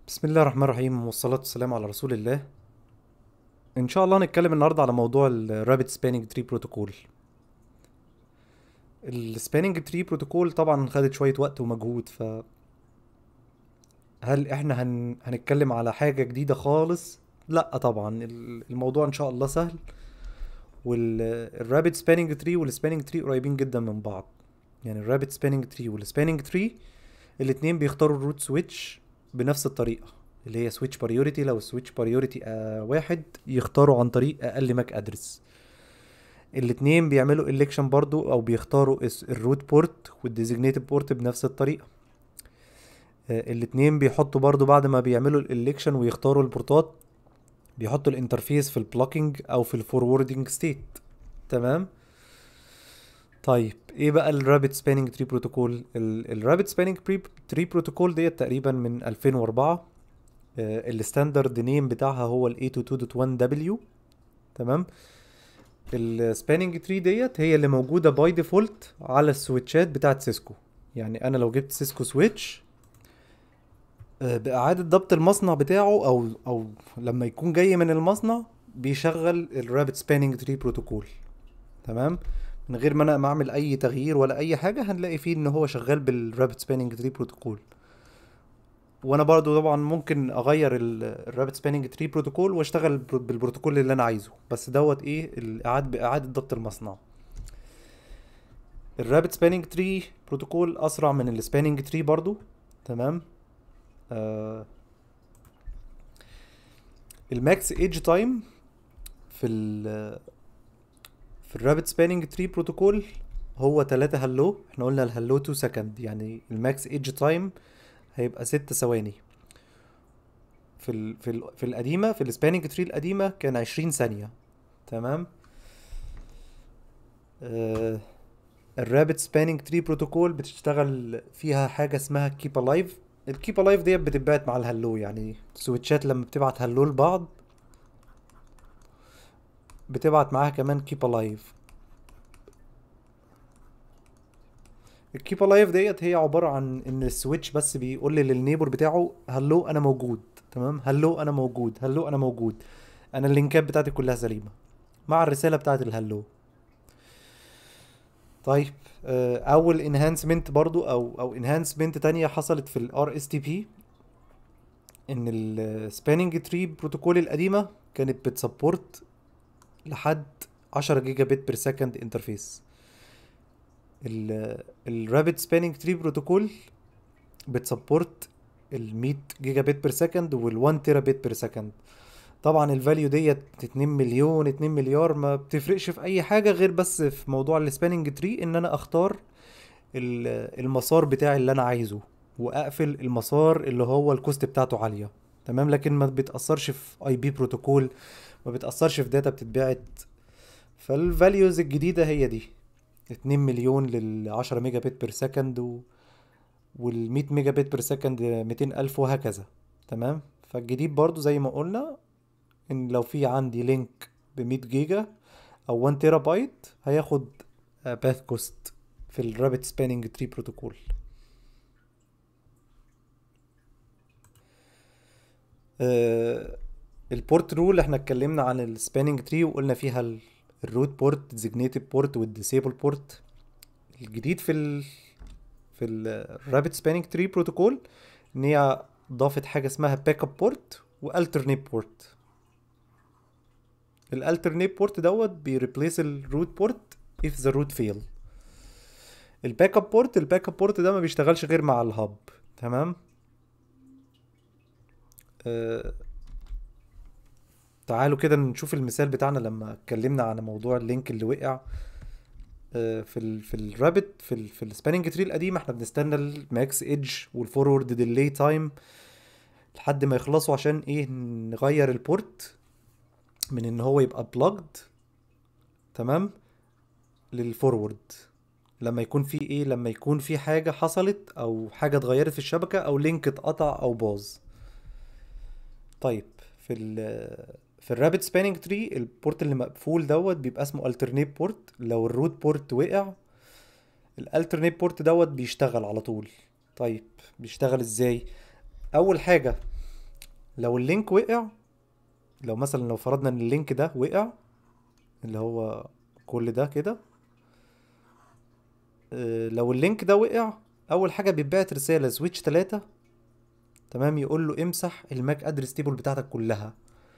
بسم الله الرحمن الرحيم والصلاة والسلام على رسول الله ان شاء الله هنتكلم النهاردة على موضوع الرابت سباننج تري بروتوكول السباننج تري بروتوكول طبعا خدت شوية وقت ومجهود ف هل احنا هن... هنتكلم على حاجة جديدة خالص لا طبعا ال- الموضوع ان شاء الله سهل والرابت سباننج تري والسباننج تري قريبين جدا من بعض يعني الرابت سباننج تري والسباننج تري الاتنين بيختاروا الروت سويتش بنفس الطريقة اللي هي سويتش باريوريتي لو السويتش باريوريتي آه واحد يختاروا عن طريق اقل ماك ادرس الاتنين بيعملوا الكشن برضو او بيختاروا اس- الروت بورت والديزيجنيتد بورت بنفس الطريقة آه الاتنين بيحطوا برضو بعد ما بيعملوا الالكشن ويختاروا البورتات بيحطوا الانترفيس في البلوكينج او في الفوروردنج ستيت تمام طيب ايه بقى الرابت سباننج تري بروتوكول الرابت سباننج تري بروتوكول ديت تقريبا من 2004 آه، الستاندرد نيم بتاعها هو ال 822.1W تمام السباننج تري ديت هي اللي موجوده باي ديفولت على السويتشات بتاعت سيسكو يعني انا لو جبت سيسكو سويتش آه، بإعادة ضبط المصنع بتاعه أو أو لما يكون جاي من المصنع بيشغل الرابت سباننج تري بروتوكول تمام من غير ما انا ما اعمل اي تغيير ولا اي حاجه هنلاقي فيه ان هو شغال بالرابت سباننج تري بروتوكول وانا برضو طبعا ممكن اغير الرابت سباننج تري بروتوكول واشتغل بر- بالبروتوكول اللي انا عايزه بس دوت ايه الاعاده باعاده ضبط المصنع الرابت سباننج تري بروتوكول اسرع من السباننج تري برضو تمام آه الماكس ايدج تايم في ال في الرابت سباننج تري بروتوكول هو 3 هلو احنا قلنا الهلو 2 سكند يعني الماكس ايدج تايم هيبقى 6 ثواني في ال في ال في القديمه في السباننج تري القديمه كان 20 ثانيه تمام آه الرابت سباننج تري بروتوكول بتشتغل فيها حاجه اسمها كيب الايف الكيب الايف ديت بتتبعت مع الهلو يعني السويتشات لما بتبعت هلو لبعض بتبعت معاها كمان كيب الايف الكيب الايف ديت هي عباره عن ان السويتش بس بيقول لي للنيبر بتاعه هلو انا موجود تمام هلو انا موجود هلو انا موجود انا اللينكات بتاعتي كلها سليمه مع الرساله بتاعت الهلو طيب آه، اول انهانسمنت برضو او او انهانسمنت تانية حصلت في الار اس تي بي ان السباننج تري بروتوكول القديمه كانت بتسبورت لحد 10 جيجا بت بير سكند انترفيس الرابت سباننج تري بروتوكول بتسبورت ال 100 جيجا بت بير سكند وال 1 تيرا بت بير سكند طبعا الفاليو ديت 2 مليون 2 مليار ما بتفرقش في اي حاجه غير بس في موضوع السباننج تري ان انا اختار ال- المسار بتاعي اللي انا عايزه واقفل المسار اللي هو الكوست بتاعته عاليه تمام لكن ما بتاثرش في اي بي بروتوكول ما بتاثرش في داتا بتتبعت فالفاليوز الجديده هي دي 2 مليون لل 10 ميجا بت بير سكند و... وال 100 ميجا بت بير سكند 200 الف وهكذا تمام فالجديد برضو زي ما قلنا ان لو في عندي لينك ب 100 جيجا او 1 تيرا بايت هياخد باث كوست في الرابت سباننج تري بروتوكول آه، البورت رول احنا اتكلمنا عن السباننج تري وقلنا فيها ال- الروت بورت ديزيجنيتد بورت والديسيبل بورت الجديد في ال في الرابت سباننج تري بروتوكول ان هي ضافت حاجه اسمها باك اب بورت والترنيت بورت الالترنيت بورت دوت بيريبليس الروت بورت if the root fail الباك اب بورت الباك اب بورت ده ما بيشتغلش غير مع الهاب تمام آه تعالوا كده نشوف المثال بتاعنا لما اتكلمنا عن موضوع اللينك اللي وقع آه، في ال في الرابت في ال في السباننج تري القديم احنا بنستنى الماكس ايدج والفورورد ديلي تايم لحد ما يخلصوا عشان ايه نغير البورت من ان هو يبقى بلجد تمام للفورورد لما يكون في ايه لما يكون في حاجة حصلت او حاجة اتغيرت في الشبكة او لينك اتقطع او باظ طيب في ال في الرابت سباننج تري البورت اللي مقفول دوت بيبقى اسمه alternate بورت لو الروت بورت وقع الالترنيت بورت دوت بيشتغل على طول طيب بيشتغل ازاي اول حاجه لو اللينك وقع لو مثلا لو فرضنا ان اللينك ده وقع اللي هو كل ده كده آه، لو اللينك ده وقع اول حاجه بيتبعت رساله سويتش 3 تمام يقول له امسح الماك ادرس تيبل بتاعتك كلها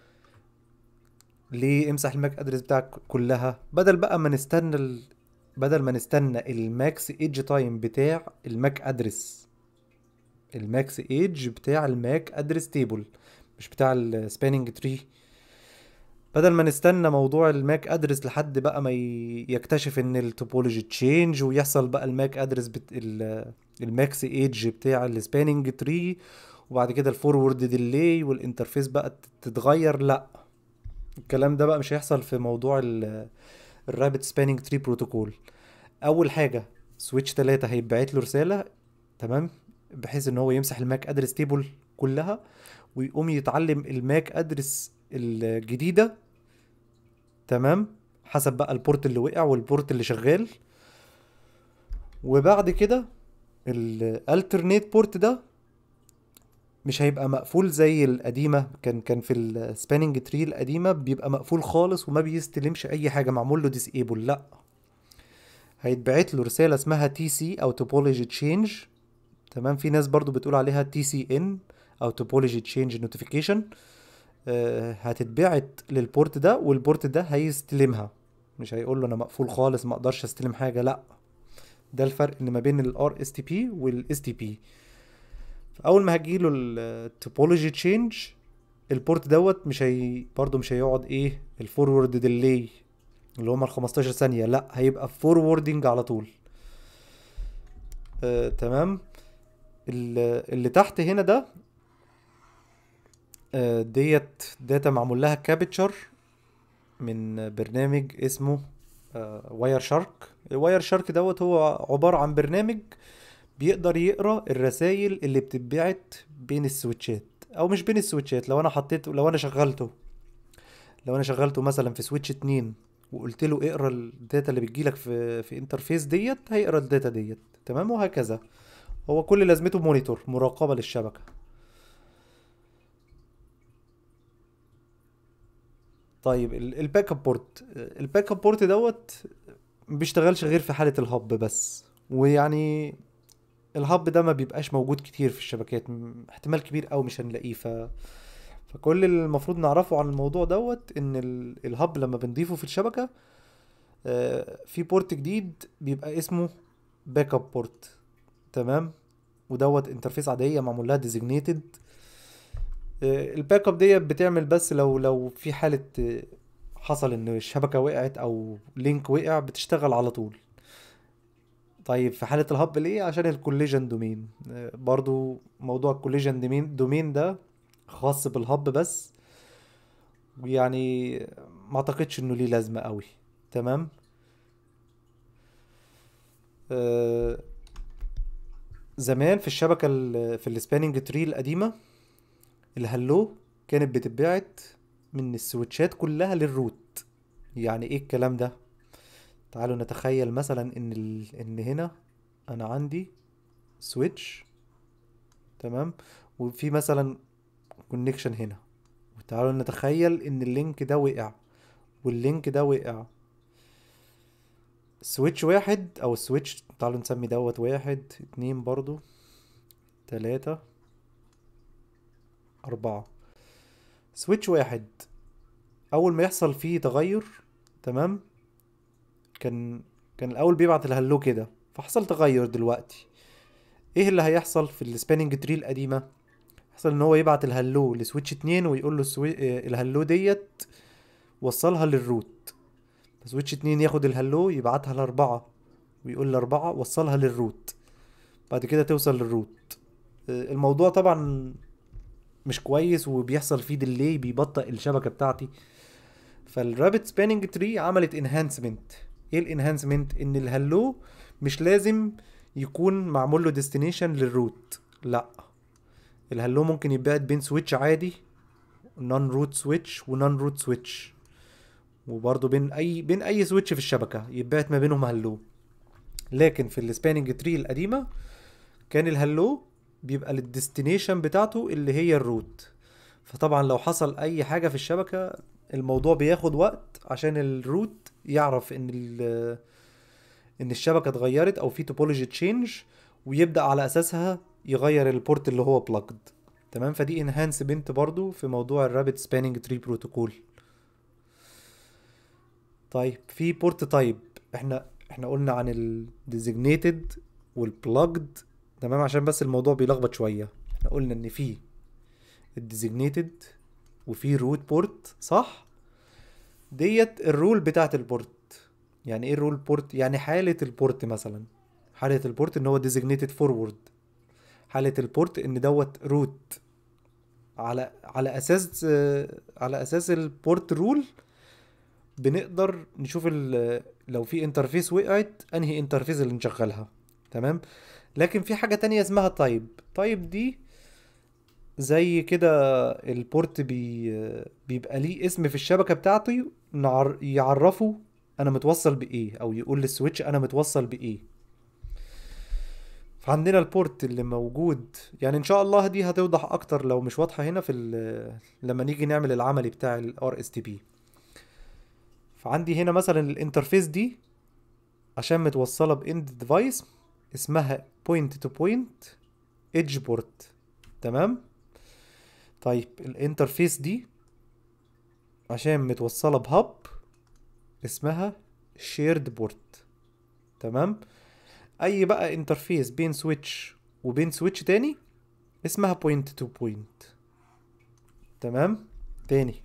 ليه امسح الماك ادرس بتاعك كلها بدل بقى ما نستنى ال... بدل ما نستنى الماكس ايدج تايم بتاع الماك ادرس الماكس ايدج بتاع الماك ادرس تيبل مش بتاع السباننج تري بدل ما نستنى موضوع الماك ادرس لحد بقى ما ي- يكتشف ان التوبولوجي تشينج ويحصل بقى الماك ادرس بت... ال- الماكس ايدج بتاع السباننج تري وبعد كده الفورورد ديلي والانترفيس بقى تتغير لا الكلام ده بقى مش هيحصل في موضوع الرابت سباننج تري بروتوكول اول حاجه سويتش 3 هيتبعت له رساله تمام بحيث ان هو يمسح الماك ادرس تيبل كلها ويقوم يتعلم الماك ادرس الجديده تمام حسب بقى البورت اللي وقع والبورت اللي شغال وبعد كده الالترنيت بورت ده مش هيبقى مقفول زي القديمه كان كان في السباننج تري القديمه بيبقى مقفول خالص وما بيستلمش اي حاجه معمول له ديسيبل لا هيتبعت له رساله اسمها تي سي او توبولوجي تشينج تمام في ناس برضو بتقول عليها تي سي ان او توبولوجي تشينج نوتيفيكيشن هتتبعت للبورت ده والبورت ده هيستلمها مش هيقول له انا مقفول خالص ما اقدرش استلم حاجه لا ده الفرق ان ما بين الار اس تي بي والاس تي بي اول ما هجيله التوبولوجي تشينج البورت دوت مش هي برضه مش هيقعد ايه الفورورد ديلي اللي هما ال 15 ثانيه لا هيبقى فوروردنج على طول آه، تمام ال- اللي تحت هنا ده آه، ديت داتا معمول لها كابتشر من برنامج اسمه واير شارك الواير شارك دوت هو عبارة عن برنامج بيقدر يقرا الرسائل اللي بتتبعت بين السويتشات او مش بين السويتشات لو انا حطيته لو انا شغلته لو انا شغلته مثلا في سويتش 2 وقلت له اقرا الداتا اللي بتجيلك في في انترفيس ديت هيقرا الداتا ديت تمام وهكذا هو كل لازمته مونيتور مراقبة للشبكة طيب ال- الباك اب بورت الباك اب بورت دوت ما بيشتغلش غير في حالة الهب بس ويعني الهب ده ما بيبقاش موجود كتير في الشبكات م- احتمال كبير قوي مش هنلاقيه ف فكل اللي المفروض نعرفه عن الموضوع دوت ان ال... الهب لما بنضيفه في الشبكة آه، في بورت جديد بيبقى اسمه باك اب بورت تمام ودوت انترفيس عادية معمول لها ديزيجنيتد الباك اب ديت بتعمل بس لو لو في حالة آه، حصل ان الشبكة وقعت او لينك وقع بتشتغل على طول طيب في حالة الهب ليه عشان الكوليجن دومين آه، برضو موضوع الكوليجن دومين دومين ده خاص بالهب بس ويعني ما اعتقدش انه ليه لازمة قوي تمام آه، زمان في الشبكة ال- في السباننج تري القديمة الهلو كانت بتتبعت من السويتشات كلها للروت يعني ايه الكلام ده تعالوا نتخيل مثلا ان ال... ان هنا انا عندي سويتش تمام وفي مثلا كونكشن هنا وتعالوا نتخيل ان اللينك ده وقع واللينك ده وقع سويتش واحد او السويتش تعالوا نسمي دوت واحد اتنين برضو تلاتة اربعة سويتش واحد اول ما يحصل فيه تغير تمام كان كان الاول بيبعت الهلو كده فحصل تغير دلوقتي ايه اللي هيحصل في السباننج تري القديمه يحصل ان هو يبعت الهلو لسويتش اتنين ويقول له السوي... آه، الهلو ديت وصلها للروت سويتش اتنين ياخد الهلو يبعتها لاربعة ويقول لاربعة وصلها للروت بعد كده توصل للروت آه، الموضوع طبعا مش كويس وبيحصل فيه ديلي بيبطئ الشبكة بتاعتي فالرابت سباننج تري عملت انهانسمنت ايه الانهانسمنت ان الهلو مش لازم يكون معمول له ديستنيشن للروت لا الهلو ممكن يتبعت بين سويتش عادي نون روت سويتش ونون روت سويتش وبرضه بين اي بين اي سويتش في الشبكه يتبعت ما بينهم هلو لكن في السباننج تري القديمه كان الهلو بيبقى للديستنيشن بتاعته اللي هي الروت فطبعا لو حصل اي حاجه في الشبكه الموضوع بياخد وقت عشان الروت يعرف ان ال ان الشبكه اتغيرت او في توبولوجي تشينج ويبدا على اساسها يغير البورت اللي هو بلاجد تمام فدي انهانس بنت برضو في موضوع الرابid سباننج تري بروتوكول طيب في بورت تايب احنا احنا قلنا عن الديزيجنيتد والبلاجد تمام عشان بس الموضوع بيلخبط شويه احنا قلنا ان في الديزيجنيتد وفي روت بورت صح ديت الرول بتاعت البورت يعني ايه الرول بورت يعني حاله البورت مثلا حاله البورت ان هو ديزيجنيتد فورورد حاله البورت ان دوت روت على على اساس على اساس البورت رول بنقدر نشوف ال- لو في انترفيس وقعت انهي انترفيس اللي نشغلها تمام لكن في حاجة تانية اسمها تايب تايب دي زي كده البورت بي بيبقى ليه اسم في الشبكة بتاعته نعر- يعرفه انا متوصل بايه او يقول للسويتش انا متوصل بايه فعندنا البورت اللي موجود يعني ان شاء الله دي هتوضح اكتر لو مش واضحة هنا في ال- لما نيجي نعمل العملي بتاع ال RSTP فعندي هنا مثلا الانترفيس دي عشان متوصلة باند ديفايس اسمها بوينت تو بوينت ايدج بورت تمام طيب الانترفيس دي عشان متوصلة بهاب اسمها شيرد بورت تمام اي بقى انترفيس بين سويتش وبين سويتش تاني اسمها بوينت تو بوينت تمام تاني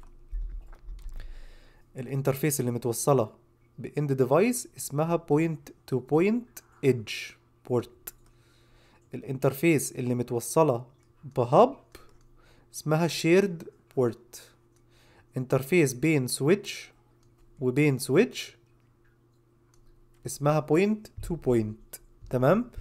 الانترفيس اللي متوصلة باند ديفايس اسمها بوينت تو بوينت ايدج بورت الانترفيس اللي متوصلة بهاب اسمها شيرد بورت انترفيس بين سويتش وبين سويتش اسمها بوينت تو بوينت تمام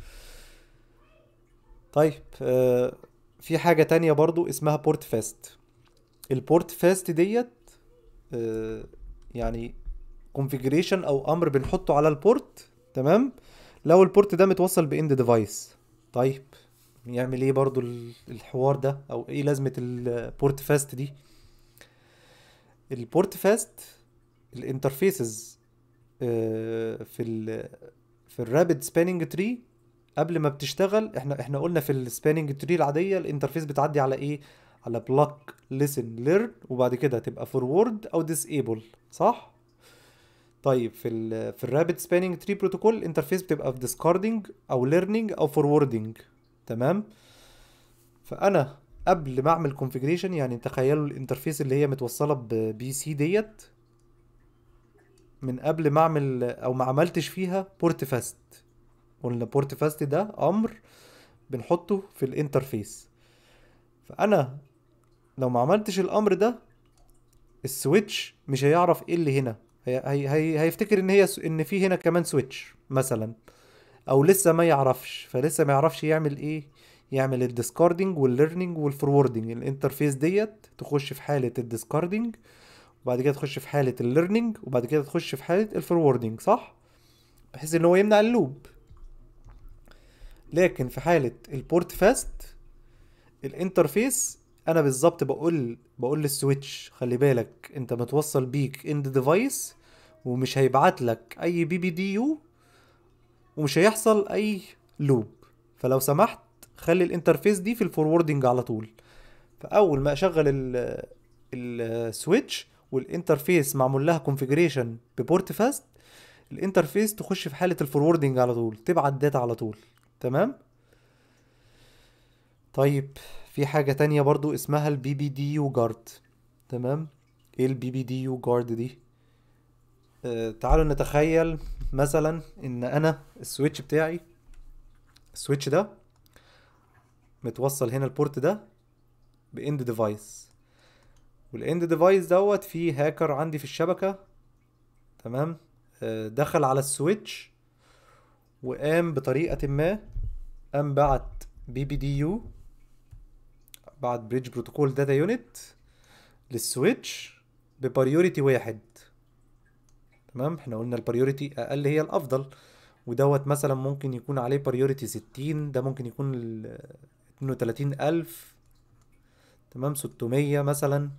طيب آه في حاجة تانية برضو اسمها بورت فاست البورت فاست ديت آه يعني configuration او امر بنحطه على البورت تمام لو البورت ده متوصل باند ديفايس طيب يعمل ايه برضو ال- الحوار ده او ايه لازمة البورت فاست دي البورت فاست الانترفيسز في ال في الرابid سباننج تري قبل ما بتشتغل احنا احنا قلنا في السباننج تري العاديه الانترفيس بتعدي على ايه على بلوك ليسن ليرن وبعد كده تبقى فورورد او ديسيبل صح طيب في ال في الرابid سباننج تري بروتوكول الانترفيس بتبقى في ديسكاردنج او ليرنينج او فوروردنج تمام فانا قبل ما اعمل كونفيجريشن يعني تخيلوا الانترفيس اللي هي متوصله ببي سي ديت من قبل ما اعمل او ما عملتش فيها بورت فاست قلنا بورت فاست ده امر بنحطه في الانترفيس فانا لو ما عملتش الامر ده السويتش مش هيعرف ايه اللي هنا هي هي هي هيفتكر ان هي س- ان في هنا كمان سويتش مثلا او لسه ما يعرفش فلسه ما يعرفش يعمل ايه يعمل الديسكاردنج والليرنينج والفوروردنج الانترفيس ديت تخش في حالة الديسكاردنج وبعد كده تخش في حالة الليرنينج وبعد كده تخش في حالة الفوروردنج صح بحيث ان هو يمنع اللوب لكن في حالة البورت فاست الانترفيس انا بالظبط بقول بقول للسويتش خلي بالك انت متوصل بيك اند ديفايس ومش هيبعت لك اي بي بي دي يو ومش هيحصل اي لوب فلو سمحت خلي الانترفيس دي في الفوروردنج على طول فاول ما اشغل ال السويتش والانترفيس معمول لها كونفيجريشن ببورت فاست الانترفيس تخش في حالة الفوروردنج على طول تبعت داتا على طول تمام طيب في حاجة تانية برضو اسمها البي بي دي يو جارد تمام ايه البي بي دي يو جارد دي آه تعالوا نتخيل مثلا ان انا السويتش بتاعي السويتش ده متوصل هنا البورت ده باند ديفايس والاند ديفايس دوت فيه هاكر عندي في الشبكة تمام آه، دخل على السويتش وقام بطريقة ما قام بعت بي بي دي يو بعت بريدج بروتوكول داتا يونت للسويتش ببريوريتي واحد تمام احنا قلنا البريوريتي اقل هي الافضل ودوت مثلا ممكن يكون عليه بريوريتي ستين ده ممكن يكون اتنين وتلاتين الف تمام 600 مثلا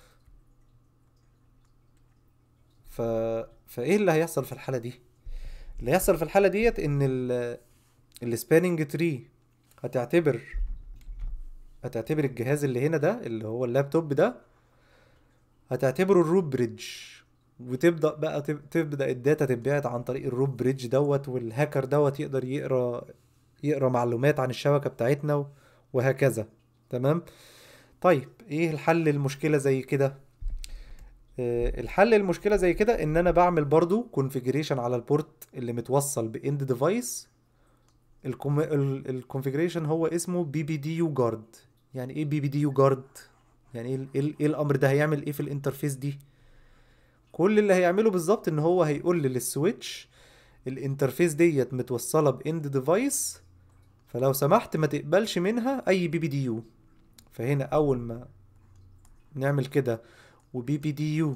ف فايه اللي هيحصل في الحالة دي اللي هيحصل في الحالة ديت ان ال السباننج تري هتعتبر هتعتبر الجهاز اللي هنا ده اللي هو اللابتوب ده هتعتبره الروت بريدج وتبدا بقى تب- تبدا الداتا تتبعت عن طريق الروت بريدج دوت والهاكر دوت يقدر يقرا يقرا معلومات عن الشبكه بتاعتنا و- وهكذا تمام طيب ايه الحل للمشكله زي كده آه، الحل للمشكله زي كده ان انا بعمل برضو كونفيجريشن على البورت اللي متوصل باند ديفايس الكونفيجريشن هو اسمه بي بي دي يو جارد يعني ايه بي بي دي يو جارد يعني ايه ال- ايه ال- إيه الامر ده هيعمل ايه في الانترفيس دي كل اللي هيعمله بالظبط ان هو هيقول للسويتش الانترفيس ديت متوصله باند ديفايس فلو سمحت ما تقبلش منها اي بي بي دي يو فهنا اول ما نعمل كده وبي بي دي يو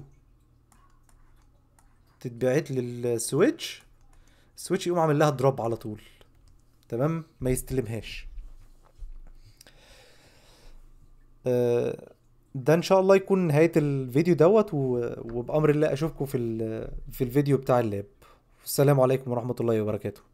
تتبعت للسويتش السويتش يقوم عامل لها دروب على طول تمام ما يستلمهاش آه، ده ان شاء الله يكون نهاية الفيديو دوت و- وبأمر الله اشوفكم في ال- في الفيديو بتاع اللاب السلام عليكم ورحمة الله وبركاته